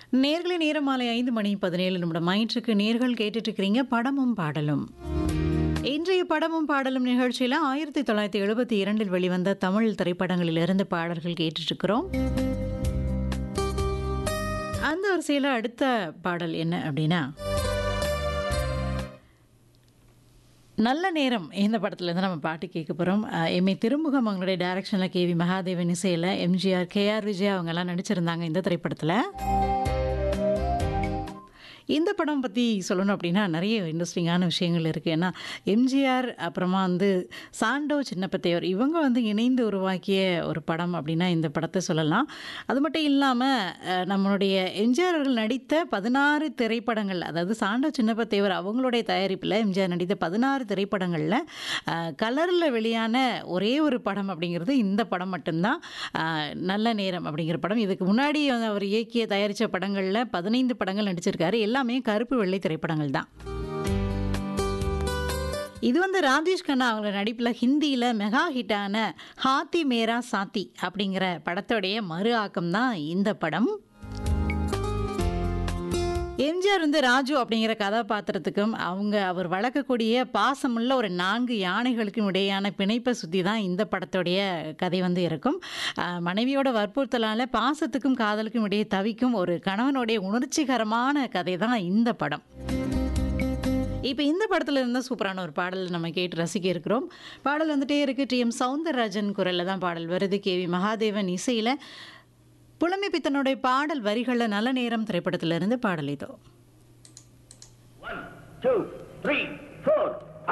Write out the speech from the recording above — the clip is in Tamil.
நேர்களை நேரம் மாலை ஐந்து மணி பதினேழு நிமிடம் ஆயிற்றுக்கு நேர்கள் கேட்டுட்டு இருக்கிறீங்க படமும் பாடலும் இன்றைய படமும் பாடலும் நிகழ்ச்சியில் ஆயிரத்தி தொள்ளாயிரத்தி எழுபத்தி இரண்டில் வெளிவந்த தமிழ் திரைப்படங்களிலிருந்து பாடல்கள் கேட்டுட்டு இருக்கிறோம் அந்த வரிசையில் அடுத்த பாடல் என்ன அப்படின்னா நல்ல நேரம் இந்த படத்துலேருந்து நம்ம பாட்டு கேட்க போகிறோம் எம்ஏ திருமுகம் அவங்களுடைய டைரக்ஷனில் கேவி மகாதேவன் இசையில் எம்ஜிஆர் கேஆர் விஜய் அவங்கெல்லாம் நடிச்சிருந்தாங்க இந்த திரைப்படத்தில் இந்த படம் பற்றி சொல்லணும் அப்படின்னா நிறைய இன்ட்ரெஸ்டிங்கான விஷயங்கள் இருக்குது ஏன்னா எம்ஜிஆர் அப்புறமா வந்து சாண்டோ சின்னப்பத்தையர் இவங்க வந்து இணைந்து உருவாக்கிய ஒரு படம் அப்படின்னா இந்த படத்தை சொல்லலாம் அது மட்டும் இல்லாமல் நம்மளுடைய எம்ஜிஆர் அவர்கள் நடித்த பதினாறு திரைப்படங்கள் அதாவது சாண்டோ சின்னப்பத்தேவர் அவங்களுடைய தயாரிப்பில் எம்ஜிஆர் நடித்த பதினாறு திரைப்படங்களில் கலரில் வெளியான ஒரே ஒரு படம் அப்படிங்கிறது இந்த படம் மட்டும்தான் அஹ், நல்ல நேரம் அப்படிங்கிற படம் இதுக்கு முன்னாடி அவர் இயக்கிய தயாரித்த படங்களில் பதினைந்து படங்கள் நடிச்சிருக்காரு எல்லாமே கருப்பு வெள்ளை திரைப்படங்கள் தான் இது வந்து ராஜேஷ் கண்ணா அவங்க நடிப்பில் ஹிந்தியில் மெகா ஹிட்டான ஹாத்தி மேரா சாத்தி அப்படிங்கிற படத்தோடைய மறு ஆக்கம் தான் இந்த படம் எம்ஜிஆர் வந்து ராஜு அப்படிங்கிற கதாபாத்திரத்துக்கும் அவங்க அவர் வளர்க்கக்கூடிய பாசமுள்ள ஒரு நான்கு யானைகளுக்கும் இடையான பிணைப்பை சுற்றி தான் இந்த படத்துடைய கதை வந்து இருக்கும் அஹ் மனைவியோட வற்புறுத்தலால் பாசத்துக்கும் காதலுக்கும் இடையே தவிக்கும் ஒரு கணவனுடைய உணர்ச்சிகரமான கதை தான் இந்த படம் இப்போ இந்த படத்தில் இருந்தால் சூப்பரான ஒரு பாடல் நம்ம கேட்டு ரசிக்க இருக்கிறோம் பாடல் வந்துட்டே இருக்கு டி எம் சவுந்தரராஜன் குரலில் தான் பாடல் வருது கேவி மகாதேவன் இசையில் புலமை பித்தனுடைய பாடல் வரிகளில் நல்ல நேரம் திரைப்படத்திலிருந்து பாடல் இதோ One, two, three, four.